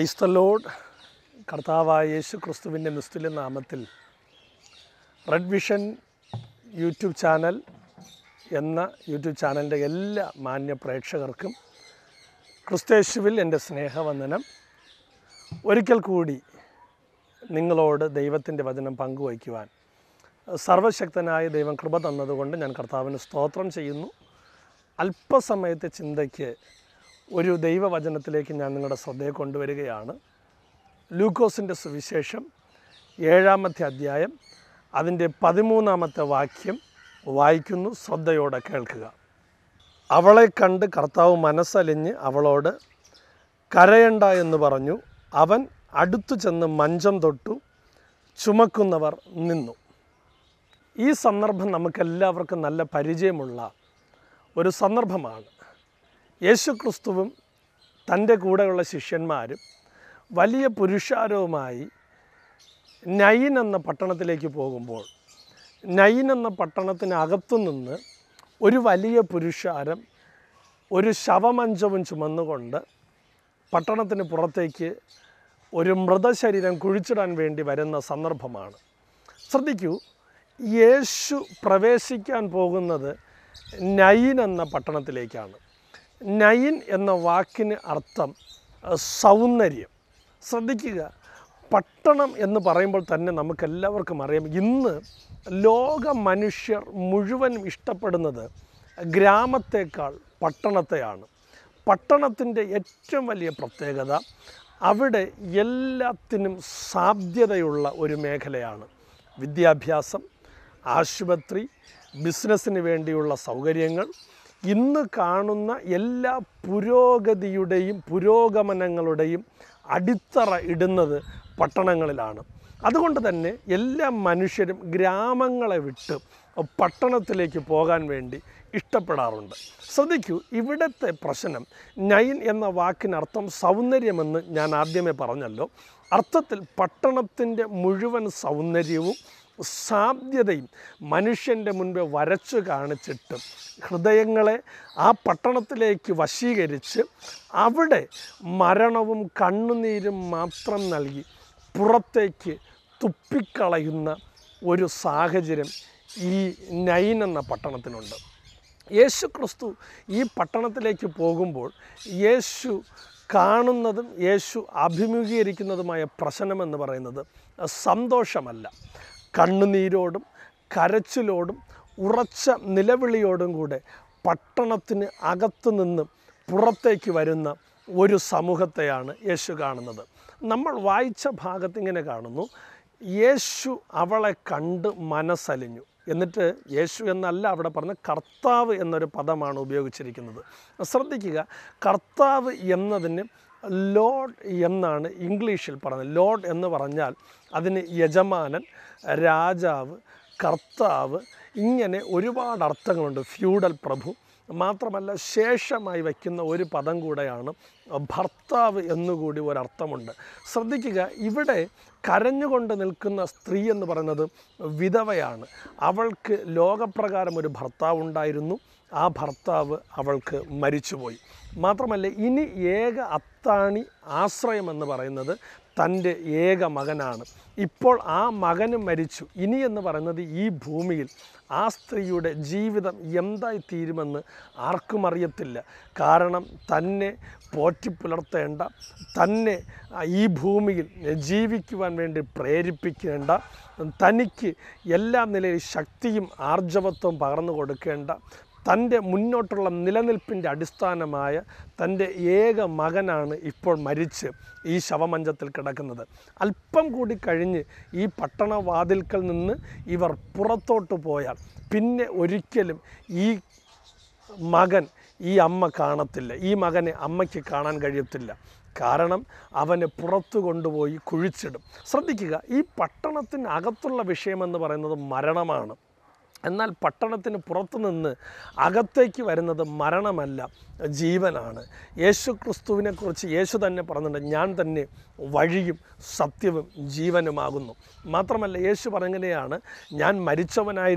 praise the load കർത്താവായ യേശു ക്രിസ്തുവിൻ്റെ നിസ്തുല്യ നാമത്തിൽ റെഡ് വിഷൻ യൂട്യൂബ് ചാനൽ എന്ന യൂട്യൂബ് ചാനലിൻ്റെ എല്ലാ മാന്യ പ്രേക്ഷകർക്കും ക്രിസ്തേശുവിൽ എൻ്റെ സ്നേഹവന്ദനം ഒരിക്കൽ കൂടി നിങ്ങളോട് ദൈവത്തിൻ്റെ വചനം പങ്കുവയ്ക്കുവാൻ സർവശക്തനായ ദൈവം കൃപ തന്നതുകൊണ്ട് ഞാൻ കർത്താവിന് സ്തോത്രം ചെയ്യുന്നു അല്പസമയത്തെ ചിന്തയ്ക്ക് ഒരു ദൈവവചനത്തിലേക്ക് ഞാൻ നിങ്ങളുടെ ശ്രദ്ധയെ കൊണ്ടുവരികയാണ് ലൂക്കോസിൻ്റെ സുവിശേഷം ഏഴാമത്തെ അധ്യായം അതിൻ്റെ പതിമൂന്നാമത്തെ വാക്യം വായിക്കുന്നു ശ്രദ്ധയോടെ കേൾക്കുക അവളെ കണ്ട് കർത്താവ് മനസ്സലിഞ്ഞ് അവളോട് കരയണ്ട എന്ന് പറഞ്ഞു അവൻ അടുത്തു ചെന്ന് മഞ്ചം തൊട്ടു ചുമക്കുന്നവർ നിന്നു ഈ സന്ദർഭം നമുക്കെല്ലാവർക്കും നല്ല പരിചയമുള്ള ഒരു സന്ദർഭമാണ് യേശു ക്രിസ്തുവും തൻ്റെ കൂടെയുള്ള ശിഷ്യന്മാരും വലിയ പുരുഷാരവുമായി നൈൻ എന്ന പട്ടണത്തിലേക്ക് പോകുമ്പോൾ നൈൻ എന്ന പട്ടണത്തിനകത്തു നിന്ന് ഒരു വലിയ പുരുഷാരം ഒരു ശവമഞ്ചവും ചുമന്നുകൊണ്ട് പട്ടണത്തിന് പുറത്തേക്ക് ഒരു മൃതശരീരം കുഴിച്ചിടാൻ വേണ്ടി വരുന്ന സന്ദർഭമാണ് ശ്രദ്ധിക്കൂ യേശു പ്രവേശിക്കാൻ പോകുന്നത് നൈൻ എന്ന പട്ടണത്തിലേക്കാണ് നൈൻ എന്ന വാക്കിന് അർത്ഥം അഹ്, സൗന്ദര്യം ശ്രദ്ധിക്കുക പട്ടണം എന്ന് പറയുമ്പോൾ തന്നെ നമുക്കെല്ലാവർക്കും അറിയാം ഇന്ന് ലോക മനുഷ്യർ മുഴുവനും ഇഷ്ടപ്പെടുന്നത് ഗ്രാമത്തേക്കാൾ പട്ടണത്തെയാണ് പട്ടണത്തിൻ്റെ ഏറ്റവും വലിയ പ്രത്യേകത അവിടെ എല്ലാത്തിനും സാധ്യതയുള്ള ഒരു മേഖലയാണ് വിദ്യാഭ്യാസം ആശുപത്രി ബിസിനസ്സിന് വേണ്ടിയുള്ള സൗകര്യങ്ങൾ ഇന്ന് കാണുന്ന എല്ലാ പുരോഗതിയുടെയും പുരോഗമനങ്ങളുടെയും അടിത്തറ ഇടുന്നത് പട്ടണങ്ങളിലാണ് അതുകൊണ്ട് തന്നെ എല്ലാ മനുഷ്യരും ഗ്രാമങ്ങളെ വിട്ട് പട്ടണത്തിലേക്ക് പോകാൻ വേണ്ടി ഇഷ്ടപ്പെടാറുണ്ട് ശ്രദ്ധിക്കൂ ഇവിടുത്തെ പ്രശ്നം നൈൻ എന്ന വാക്കിനർത്ഥം സൗന്ദര്യമെന്ന് ഞാൻ ആദ്യമേ പറഞ്ഞല്ലോ അർത്ഥത്തിൽ പട്ടണത്തിൻ്റെ മുഴുവൻ സൗന്ദര്യവും സാധ്യതയും മനുഷ്യൻ്റെ മുൻപേ വരച്ചു കാണിച്ചിട്ട് ഹൃദയങ്ങളെ ആ പട്ടണത്തിലേക്ക് വശീകരിച്ച് അവിടെ മരണവും കണ്ണുനീരും മാത്രം നൽകി പുറത്തേക്ക് തുപ്പിക്കളയുന്ന ഒരു സാഹചര്യം ഈ നൈൻ എന്ന പട്ടണത്തിനുണ്ട് യേശു ക്രിസ്തു ഈ പട്ടണത്തിലേക്ക് പോകുമ്പോൾ യേശു കാണുന്നതും യേശു അഭിമുഖീകരിക്കുന്നതുമായ പ്രശ്നമെന്ന് പറയുന്നത് സന്തോഷമല്ല കണ്ണുനീരോടും കരച്ചിലോടും ഉറച്ച നിലവിളിയോടും കൂടെ പട്ടണത്തിന് അകത്തു നിന്ന് പുറത്തേക്ക് വരുന്ന ഒരു സമൂഹത്തെയാണ് യേശു കാണുന്നത് നമ്മൾ വായിച്ച ഭാഗത്ത് ഇങ്ങനെ കാണുന്നു യേശു അവളെ കണ്ട് മനസ്സലിഞ്ഞു എന്നിട്ട് യേശു എന്നല്ല അവിടെ പറഞ്ഞ കർത്താവ് എന്നൊരു പദമാണ് ഉപയോഗിച്ചിരിക്കുന്നത് ശ്രദ്ധിക്കുക കർത്താവ് എന്നതിന് ലോഡ് എന്നാണ് ഇംഗ്ലീഷിൽ പറഞ്ഞത് ലോഡ് എന്ന് പറഞ്ഞാൽ അതിന് യജമാനൻ രാജാവ് കർത്താവ് ഇങ്ങനെ ഒരുപാട് അർത്ഥങ്ങളുണ്ട് ഫ്യൂഡൽ പ്രഭു മാത്രമല്ല ശേഷമായി വയ്ക്കുന്ന ഒരു പദം കൂടെയാണ് ഭർത്താവ് എന്നുകൂടി ഒരർത്ഥമുണ്ട് ശ്രദ്ധിക്കുക ഇവിടെ കരഞ്ഞുകൊണ്ട് നിൽക്കുന്ന സ്ത്രീ എന്ന് പറയുന്നത് വിധവയാണ് അവൾക്ക് ലോകപ്രകാരം ഒരു ഭർത്താവ് ഉണ്ടായിരുന്നു ആ ഭർത്താവ് അവൾക്ക് മരിച്ചുപോയി മാത്രമല്ല ഇനി ഏക അത്താണി ആശ്രയമെന്ന് പറയുന്നത് തൻ്റെ ഏക മകനാണ് ഇപ്പോൾ ആ മകന് മരിച്ചു ഇനി എന്ന് പറയുന്നത് ഈ ഭൂമിയിൽ ആ സ്ത്രീയുടെ ജീവിതം എന്തായി തീരുമെന്ന് ആർക്കും അറിയത്തില്ല കാരണം തന്നെ പോറ്റി പുലർത്തേണ്ട തന്നെ ഈ ഭൂമിയിൽ ജീവിക്കുവാൻ വേണ്ടി പ്രേരിപ്പിക്കേണ്ട തനിക്ക് എല്ലാ നിലയിൽ ശക്തിയും ആർജവത്വവും പകർന്നു കൊടുക്കേണ്ട തൻ്റെ മുന്നോട്ടുള്ള നിലനിൽപ്പിൻ്റെ അടിസ്ഥാനമായ തൻ്റെ ഏക മകനാണ് ഇപ്പോൾ മരിച്ച് ഈ ശവമഞ്ചത്തിൽ കിടക്കുന്നത് അല്പം കൂടി കഴിഞ്ഞ് ഈ പട്ടണവാതിൽക്കൽ നിന്ന് ഇവർ പുറത്തോട്ട് പോയാൽ പിന്നെ ഒരിക്കലും ഈ മകൻ ഈ അമ്മ കാണത്തില്ല ഈ മകനെ അമ്മയ്ക്ക് കാണാൻ കഴിയത്തില്ല കാരണം അവനെ പുറത്തു കൊണ്ടുപോയി കുഴിച്ചിടും ശ്രദ്ധിക്കുക ഈ പട്ടണത്തിനകത്തുള്ള വിഷയമെന്ന് പറയുന്നത് മരണമാണ് എന്നാൽ പട്ടണത്തിന് പുറത്തു നിന്ന് അകത്തേക്ക് വരുന്നത് മരണമല്ല ജീവനാണ് യേശു ക്രിസ്തുവിനെക്കുറിച്ച് യേശു തന്നെ പറഞ്ഞിട്ടുണ്ട് ഞാൻ തന്നെ വഴിയും സത്യവും ജീവനുമാകുന്നു മാത്രമല്ല യേശു പറഞ്ഞങ്ങനെയാണ് ഞാൻ മരിച്ചവനായിരുന്നു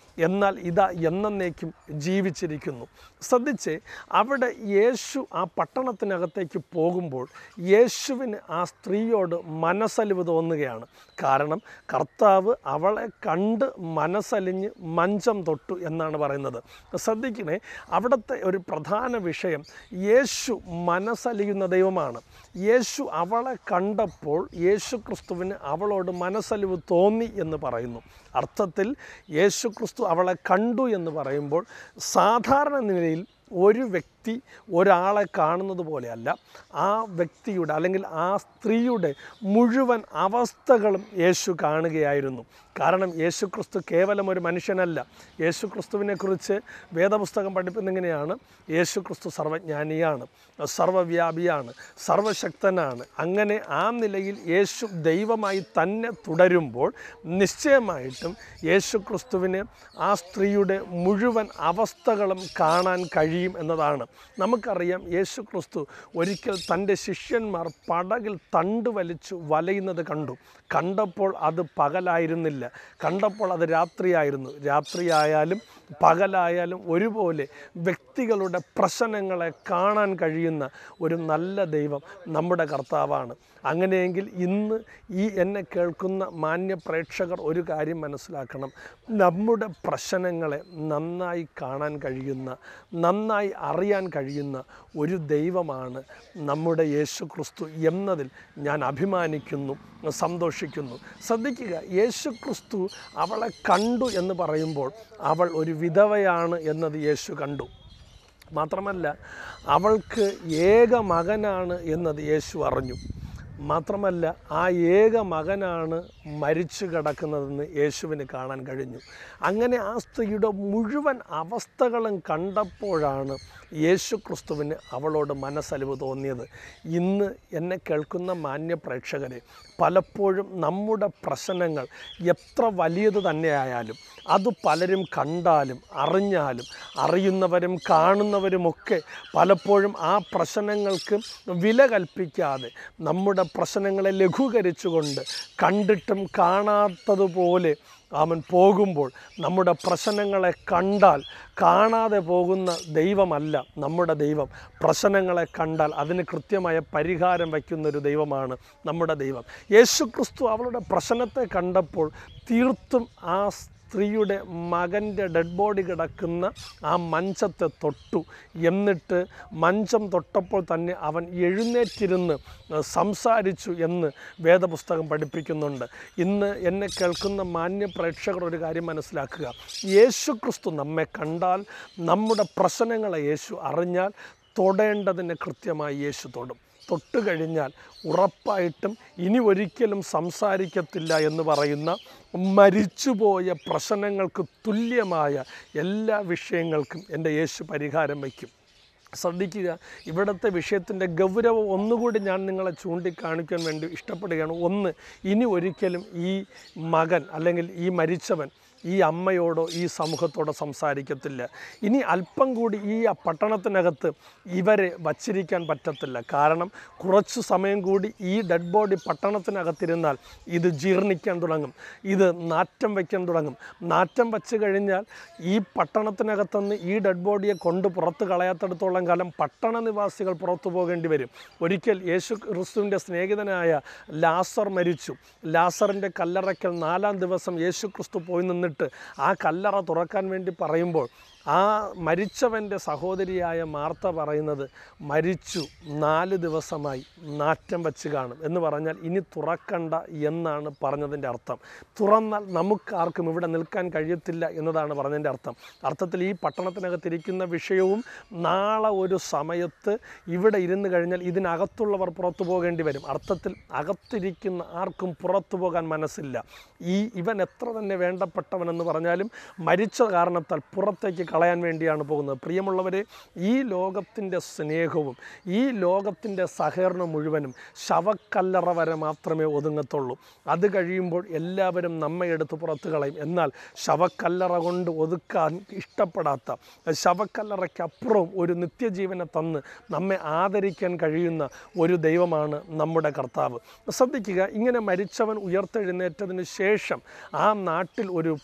എന്നാൽ ഇതാ എന്നേക്കും ജീവിച്ചിരിക്കുന്നു ശ്രദ്ധിച്ച് അവിടെ യേശു ആ പട്ടണത്തിനകത്തേക്ക് പോകുമ്പോൾ യേശുവിന് ആ സ്ത്രീയോട് മനസ്സലിവ് തോന്നുകയാണ് കാരണം കർത്താവ് അവളെ കണ്ട് മനസ്സലിഞ്ഞ് മഞ്ചം തൊട്ടു എന്നാണ് പറയുന്നത് ശ്രദ്ധിക്കണേ അവിടുത്തെ ഒരു പ്രധാന വിഷയം യേശു മനസ്സലിയുന്ന ദൈവമാണ് യേശു അവളെ കണ്ടപ്പോൾ യേശു ക്രിസ്തുവിന് അവളോട് മനസ്സലിവ് തോന്നി എന്ന് പറയുന്നു അർത്ഥത്തിൽ യേശു ക്രിസ്തു അവളെ കണ്ടു എന്ന് പറയുമ്പോൾ സാധാരണ നിലയിൽ ഒരു വ്യക്തി ഒരാളെ കാണുന്നത് പോലെയല്ല ആ വ്യക്തിയുടെ അല്ലെങ്കിൽ ആ സ്ത്രീയുടെ മുഴുവൻ അവസ്ഥകളും യേശു കാണുകയായിരുന്നു കാരണം യേശു ക്രിസ്തു കേവലം ഒരു മനുഷ്യനല്ല യേശു ക്രിസ്തുവിനെക്കുറിച്ച് വേദപുസ്തകം പഠിപ്പിക്കുന്ന ഇങ്ങനെയാണ് യേശു ക്രിസ്തു സർവജ്ഞാനിയാണ് സർവവ്യാപിയാണ് സർവശക്തനാണ് അങ്ങനെ ആ നിലയിൽ യേശു ദൈവമായി തന്നെ തുടരുമ്പോൾ നിശ്ചയമായിട്ടും യേശു ക്രിസ്തുവിന് ആ സ്ത്രീയുടെ മുഴുവൻ അവസ്ഥകളും കാണാൻ കഴിയും എന്നതാണ് നമുക്കറിയാം യേശു ക്രിസ്തു ഒരിക്കൽ തൻ്റെ ശിഷ്യന്മാർ പടകിൽ തണ്ട് വലിച്ചു വലയുന്നത് കണ്ടു കണ്ടപ്പോൾ അത് പകലായിരുന്നില്ല കണ്ടപ്പോൾ അത് രാത്രിയായിരുന്നു രാത്രിയായാലും പകലായാലും ഒരുപോലെ വ്യക്തികളുടെ പ്രശ്നങ്ങളെ കാണാൻ കഴിയുന്ന ഒരു നല്ല ദൈവം നമ്മുടെ കർത്താവാണ് അങ്ങനെയെങ്കിൽ ഇന്ന് ഈ എന്നെ കേൾക്കുന്ന മാന്യ പ്രേക്ഷകർ ഒരു കാര്യം മനസ്സിലാക്കണം നമ്മുടെ പ്രശ്നങ്ങളെ നന്നായി കാണാൻ കഴിയുന്ന നന്നായി അറിയാൻ കഴിയുന്ന ഒരു ദൈവമാണ് നമ്മുടെ യേശു ക്രിസ്തു എന്നതിൽ ഞാൻ അഭിമാനിക്കുന്നു സന്തോഷിക്കുന്നു ശ്രദ്ധിക്കുക യേശു ക്രിസ്തു അവളെ കണ്ടു എന്ന് പറയുമ്പോൾ അവൾ ഒരു വിധവയാണ് എന്നത് യേശു കണ്ടു മാത്രമല്ല അവൾക്ക് ഏക മകനാണ് എന്നത് യേശു അറിഞ്ഞു മാത്രമല്ല ആ ഏക മകനാണ് മരിച്ചു കിടക്കുന്നതെന്ന് യേശുവിന് കാണാൻ കഴിഞ്ഞു അങ്ങനെ ആ സ്ത്രീയുടെ മുഴുവൻ അവസ്ഥകളും കണ്ടപ്പോഴാണ് യേശു ക്രിസ്തുവിന് അവളോട് മനസ്സലിവ് തോന്നിയത് ഇന്ന് എന്നെ കേൾക്കുന്ന മാന്യ പ്രേക്ഷകരെ പലപ്പോഴും നമ്മുടെ പ്രശ്നങ്ങൾ എത്ര വലിയത് തന്നെയായാലും അത് പലരും കണ്ടാലും അറിഞ്ഞാലും അറിയുന്നവരും കാണുന്നവരുമൊക്കെ പലപ്പോഴും ആ പ്രശ്നങ്ങൾക്ക് വില കൽപ്പിക്കാതെ നമ്മുടെ പ്രശ്നങ്ങളെ ലഘൂകരിച്ചുകൊണ്ട് കണ്ടിട്ടും കാണാത്തതുപോലെ അവൻ പോകുമ്പോൾ നമ്മുടെ പ്രശ്നങ്ങളെ കണ്ടാൽ കാണാതെ പോകുന്ന ദൈവമല്ല നമ്മുടെ ദൈവം പ്രശ്നങ്ങളെ കണ്ടാൽ അതിന് കൃത്യമായ പരിഹാരം വയ്ക്കുന്ന ഒരു ദൈവമാണ് നമ്മുടെ ദൈവം യേശു ക്രിസ്തു അവളുടെ പ്രശ്നത്തെ കണ്ടപ്പോൾ തീർത്തും ആ സ്ത്രീയുടെ മകൻ്റെ ഡെഡ് ബോഡി കിടക്കുന്ന ആ മഞ്ചത്തെ തൊട്ടു എന്നിട്ട് മഞ്ചം തൊട്ടപ്പോൾ തന്നെ അവൻ എഴുന്നേറ്റിരുന്ന് സംസാരിച്ചു എന്ന് വേദപുസ്തകം പഠിപ്പിക്കുന്നുണ്ട് ഇന്ന് എന്നെ കേൾക്കുന്ന മാന്യ പ്രേക്ഷകർ ഒരു കാര്യം മനസ്സിലാക്കുക യേശു ക്രിസ്തു നമ്മെ കണ്ടാൽ നമ്മുടെ പ്രശ്നങ്ങളെ യേശു അറിഞ്ഞാൽ തൊടേണ്ടതിന് കൃത്യമായി യേശു തൊടും തൊട്ട് കഴിഞ്ഞാൽ ഉറപ്പായിട്ടും ഇനി ഒരിക്കലും സംസാരിക്കത്തില്ല എന്ന് പറയുന്ന മരിച്ചുപോയ പ്രശ്നങ്ങൾക്ക് തുല്യമായ എല്ലാ വിഷയങ്ങൾക്കും എൻ്റെ യേശു പരിഹാരം വയ്ക്കും ശ്രദ്ധിക്കുക ഇവിടുത്തെ വിഷയത്തിൻ്റെ ഗൗരവം ഒന്നുകൂടി ഞാൻ നിങ്ങളെ ചൂണ്ടിക്കാണിക്കാൻ വേണ്ടി ഇഷ്ടപ്പെടുകയാണ് ഒന്ന് ഇനി ഒരിക്കലും ഈ മകൻ അല്ലെങ്കിൽ ഈ മരിച്ചവൻ ഈ അമ്മയോടോ ഈ സമൂഹത്തോടോ സംസാരിക്കത്തില്ല ഇനി അല്പം കൂടി ഈ പട്ടണത്തിനകത്ത് ഇവരെ വച്ചിരിക്കാൻ പറ്റത്തില്ല കാരണം കുറച്ച് സമയം കൂടി ഈ ഡെഡ് ബോഡി പട്ടണത്തിനകത്തിരുന്നാൽ ഇത് ജീർണിക്കാൻ തുടങ്ങും ഇത് നാറ്റം വയ്ക്കാൻ തുടങ്ങും നാറ്റം വച്ച് കഴിഞ്ഞാൽ ഈ പട്ടണത്തിനകത്തുനിന്ന് ഈ ഡെഡ് ബോഡിയെ കൊണ്ട് പുറത്ത് കളയാത്തടത്തോളം കാലം പട്ടണ നിവാസികൾ പുറത്തു പോകേണ്ടി വരും ഒരിക്കൽ യേശു ക്രിസ്തുവിൻ്റെ സ്നേഹിതനായ ലാസർ മരിച്ചു ലാസറിൻ്റെ കല്ലറയ്ക്കൽ നാലാം ദിവസം യേശു ക്രിസ്തു പോയി നിന്നിട്ട് ആ കല്ലറ തുറക്കാൻ വേണ്ടി പറയുമ്പോൾ ആ മരിച്ചവൻ്റെ സഹോദരിയായ മാർത്ത പറയുന്നത് മരിച്ചു നാല് ദിവസമായി നാറ്റം വച്ച് കാണും എന്ന് പറഞ്ഞാൽ ഇനി തുറക്കണ്ട എന്നാണ് പറഞ്ഞതിൻ്റെ അർത്ഥം തുറന്നാൽ നമുക്കാർക്കും ഇവിടെ നിൽക്കാൻ കഴിയത്തില്ല എന്നതാണ് പറഞ്ഞതിൻ്റെ അർത്ഥം അർത്ഥത്തിൽ ഈ പട്ടണത്തിനകത്തിരിക്കുന്ന വിഷയവും നാളെ ഒരു സമയത്ത് ഇവിടെ ഇരുന്ന് കഴിഞ്ഞാൽ ഇതിനകത്തുള്ളവർ പുറത്തു പോകേണ്ടി വരും അർത്ഥത്തിൽ അകത്തിരിക്കുന്ന ആർക്കും പുറത്തു പോകാൻ മനസ്സില്ല ഈ ഇവൻ എത്ര തന്നെ വേണ്ടപ്പെട്ടവനെന്ന് പറഞ്ഞാലും മരിച്ച കാരണത്താൽ പുറത്തേക്ക് കളയാൻ വേണ്ടിയാണ് പോകുന്നത് പ്രിയമുള്ളവരെ ഈ ലോകത്തിൻ്റെ സ്നേഹവും ഈ ലോകത്തിൻ്റെ സഹകരണം മുഴുവനും ശവക്കല്ലറ വരെ മാത്രമേ ഒതുങ്ങത്തുള്ളൂ അത് കഴിയുമ്പോൾ എല്ലാവരും നമ്മെ എടുത്ത് പുറത്ത് കളയും എന്നാൽ ശവക്കല്ലറ കൊണ്ട് ഒതുക്കാൻ ഇഷ്ടപ്പെടാത്ത ശവക്കല്ലറയ്ക്കപ്പുറവും ഒരു നിത്യജീവനെ തന്ന് നമ്മെ ആദരിക്കാൻ കഴിയുന്ന ഒരു ദൈവമാണ് നമ്മുടെ കർത്താവ് ശ്രദ്ധിക്കുക ഇങ്ങനെ മരിച്ചവൻ ഉയർത്തെഴുന്നേറ്റതിന് ശേഷം ആ നാട്ടിൽ ഒരു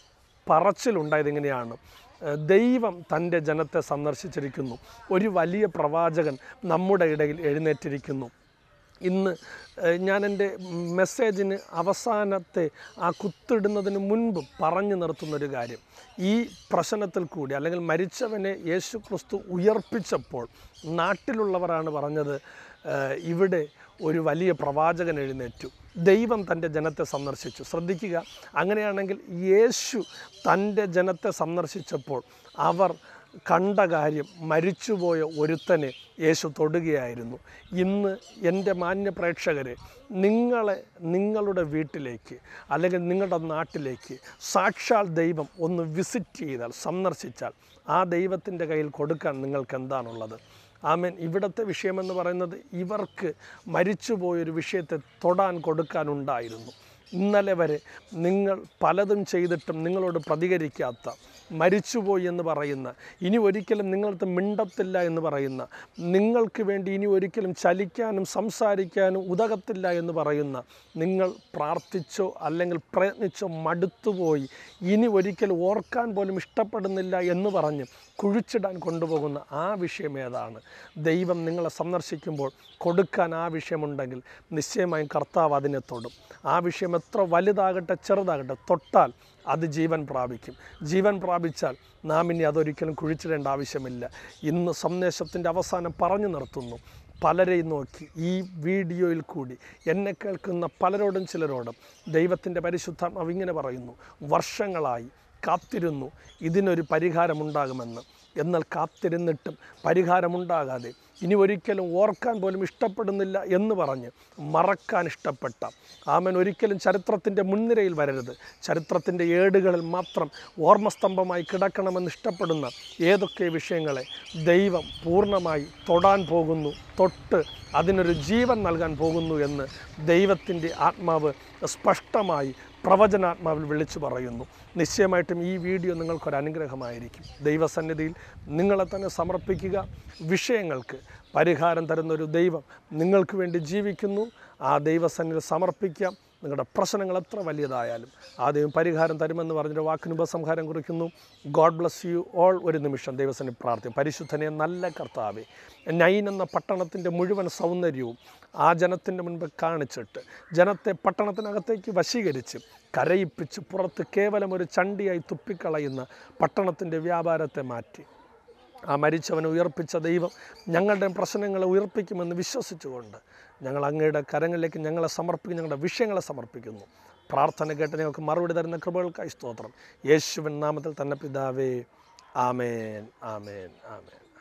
പറച്ചിലുണ്ടായത് എങ്ങനെയാണ് ഏഹ് ദൈവം തൻ്റെ ജനത്തെ സന്ദർശിച്ചിരിക്കുന്നു ഒരു വലിയ പ്രവാചകൻ നമ്മുടെ ഇടയിൽ എഴുന്നേറ്റിരിക്കുന്നു ഇന്ന് ഏഹ് ഞാൻ എൻ്റെ മെസ്സേജിന് അവസാനത്തെ ആ കുത്തിടുന്നതിന് മുൻപ് പറഞ്ഞു നിർത്തുന്നൊരു കാര്യം ഈ പ്രശ്നത്തിൽ കൂടി അല്ലെങ്കിൽ മരിച്ചവനെ യേശു ക്രിസ്തു ഉയർപ്പിച്ചപ്പോൾ നാട്ടിലുള്ളവരാണ് പറഞ്ഞത് ഏഹ് ഇവിടെ ഒരു വലിയ പ്രവാചകൻ എഴുന്നേറ്റു ദൈവം തൻ്റെ ജനത്തെ സന്ദർശിച്ചു ശ്രദ്ധിക്കുക അങ്ങനെയാണെങ്കിൽ യേശു തൻ്റെ ജനത്തെ സന്ദർശിച്ചപ്പോൾ അവർ കണ്ട കാര്യം മരിച്ചുപോയ ഒരുത്തനെ യേശു തൊടുകയായിരുന്നു ഇന്ന് എൻ്റെ മാന്യ പ്രേക്ഷകരെ നിങ്ങളെ നിങ്ങളുടെ വീട്ടിലേക്ക് അല്ലെങ്കിൽ നിങ്ങളുടെ നാട്ടിലേക്ക് സാക്ഷാൽ ദൈവം ഒന്ന് വിസിറ്റ് ചെയ്താൽ സന്ദർശിച്ചാൽ ആ ദൈവത്തിൻ്റെ കയ്യിൽ കൊടുക്കാൻ നിങ്ങൾക്ക് എന്താണുള്ളത് ആമേൻ ഇവിടുത്തെ വിഷയമെന്ന് പറയുന്നത് ഇവർക്ക് മരിച്ചുപോയൊരു വിഷയത്തെ തൊടാൻ കൊടുക്കാനുണ്ടായിരുന്നു ഇന്നലെ വരെ നിങ്ങൾ പലതും ചെയ്തിട്ടും നിങ്ങളോട് പ്രതികരിക്കാത്ത മരിച്ചുപോയി എന്ന് പറയുന്ന ഇനി ഒരിക്കലും നിങ്ങൾക്ക് മിണ്ടത്തില്ല എന്ന് പറയുന്ന നിങ്ങൾക്ക് വേണ്ടി ഇനി ഒരിക്കലും ചലിക്കാനും സംസാരിക്കാനും ഉതകത്തില്ല എന്ന് പറയുന്ന നിങ്ങൾ പ്രാർത്ഥിച്ചോ അല്ലെങ്കിൽ പ്രയത്നിച്ചോ മടുത്തുപോയി ഇനി ഒരിക്കലും ഓർക്കാൻ പോലും ഇഷ്ടപ്പെടുന്നില്ല എന്ന് പറഞ്ഞ് കുഴിച്ചിടാൻ കൊണ്ടുപോകുന്ന ആ വിഷയം ഏതാണ് ദൈവം നിങ്ങളെ സന്ദർശിക്കുമ്പോൾ കൊടുക്കാൻ ആ വിഷയമുണ്ടെങ്കിൽ നിശ്ചയമായും കർത്താവ് അതിനെ തൊടും ആ വിഷയം എത്ര വലുതാകട്ടെ ചെറുതാകട്ടെ തൊട്ടാൽ അത് ജീവൻ പ്രാപിക്കും ജീവൻ പ്രാപിച്ചാൽ നാം ഇനി അതൊരിക്കലും കുഴിച്ചിടേണ്ട ആവശ്യമില്ല ഇന്ന് സന്ദേശത്തിൻ്റെ അവസാനം പറഞ്ഞു നിർത്തുന്നു പലരെയും നോക്കി ഈ വീഡിയോയിൽ കൂടി എന്നെ കേൾക്കുന്ന പലരോടും ചിലരോടും ദൈവത്തിൻ്റെ പരിശുദ്ധാത്മാവ് ഇങ്ങനെ പറയുന്നു വർഷങ്ങളായി കാത്തിരുന്നു ഇതിനൊരു പരിഹാരമുണ്ടാകുമെന്ന് എന്നാൽ കാത്തിരുന്നിട്ടും പരിഹാരമുണ്ടാകാതെ ഇനി ഒരിക്കലും ഓർക്കാൻ പോലും ഇഷ്ടപ്പെടുന്നില്ല എന്ന് പറഞ്ഞ് മറക്കാൻ ഇഷ്ടപ്പെട്ട ആമൻ ഒരിക്കലും ചരിത്രത്തിൻ്റെ മുൻനിരയിൽ വരരുത് ചരിത്രത്തിൻ്റെ ഏടുകളിൽ മാത്രം ഓർമ്മസ്തംഭമായി കിടക്കണമെന്ന് ഇഷ്ടപ്പെടുന്ന ഏതൊക്കെ വിഷയങ്ങളെ ദൈവം പൂർണ്ണമായി തൊടാൻ പോകുന്നു തൊട്ട് അതിനൊരു ജീവൻ നൽകാൻ പോകുന്നു എന്ന് ദൈവത്തിൻ്റെ ആത്മാവ് സ്പഷ്ടമായി പ്രവചനാത്മാവിൽ വിളിച്ചു പറയുന്നു നിശ്ചയമായിട്ടും ഈ വീഡിയോ നിങ്ങൾക്കൊരു അനുഗ്രഹമായിരിക്കും ദൈവസന്നിധിയിൽ നിങ്ങളെ തന്നെ സമർപ്പിക്കുക വിഷയങ്ങൾക്ക് പരിഹാരം തരുന്നൊരു ദൈവം നിങ്ങൾക്ക് വേണ്ടി ജീവിക്കുന്നു ആ ദൈവസന്നിധിയിൽ സമർപ്പിക്കാം നിങ്ങളുടെ പ്രശ്നങ്ങൾ എത്ര വലിയതായാലും ആ ദൈവം പരിഹാരം തരുമെന്ന് പറഞ്ഞൊരു വാക്കിന് ഉപസംഹാരം കുറിക്കുന്നു ഗോഡ് ബ്ലസ് യു ഓൾ ഒരു നിമിഷം ദൈവസന്നി പ്രാർത്ഥന പരിശുദ്ധനെ നല്ല കർത്താവെ നൈൻ എന്ന പട്ടണത്തിൻ്റെ മുഴുവൻ സൗന്ദര്യവും ആ ജനത്തിൻ്റെ മുൻപ് കാണിച്ചിട്ട് ജനത്തെ പട്ടണത്തിനകത്തേക്ക് വശീകരിച്ച് കരയിപ്പിച്ച് പുറത്ത് കേവലം ഒരു ചണ്ടിയായി തുപ്പിക്കളയുന്ന പട്ടണത്തിൻ്റെ വ്യാപാരത്തെ മാറ്റി ആ മരിച്ചവനെ ഉയർപ്പിച്ച ദൈവം ഞങ്ങളുടെ പ്രശ്നങ്ങളെ ഉയർപ്പിക്കുമെന്ന് വിശ്വസിച്ചുകൊണ്ട് ഞങ്ങൾ അങ്ങയുടെ കരങ്ങളിലേക്ക് ഞങ്ങളെ സമർപ്പിക്കും ഞങ്ങളുടെ വിഷയങ്ങളെ സമർപ്പിക്കുന്നു പ്രാർത്ഥന കേട്ട് ഞങ്ങൾക്ക് മറുപടി തരുന്ന കൃപകൾക്കായി സ്തോത്രം യേശുവൻ നാമത്തിൽ തന്നെ പിതാവേ ആമേൻ ആമേൻ ആമേൻ